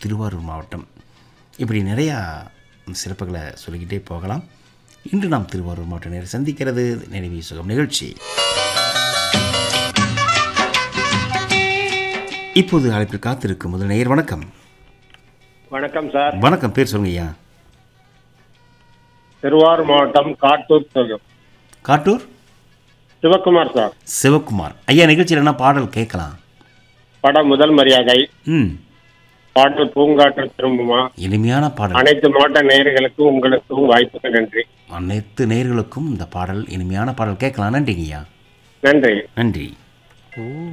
திருவாரூர் மாவட்டம் இப்படி நிறையா சிறப்புகளை சொல்லிக்கிட்டே போகலாம் இன்று நாம் திருவாரூர் மாவட்ட நேரம் சந்திக்கிறது நினைவி சுகம் நிகழ்ச்சி இப்போது அழைப்பில் காத்திருக்கும் முதல் நேயர் வணக்கம் வணக்கம் சார் வணக்கம் பேர் சொல்லுங்க ஐயா திருவாரூர் மாவட்டம் காட்டூர் தொகுதி. காட்டூர் சிவகுமார் சார் சிவகுமார் ஐயா நிகழ்ச்சியில் என்ன பாடல் கேட்கலாம் படம் முதல் மரியாதை ம் பாட்டு பூங்காற்று திரும்புமா இனிமையான பாடல் அனைத்து மாவட்ட நேயர்களுக்கும் உங்களுக்கும் வாய்ப்புக்கு நன்றி அனைத்து நேயர்களுக்கும் இந்த பாடல் இனிமையான பாடல் கேட்கலாம் நன்றிங்க ஐயா நன்றி நன்றி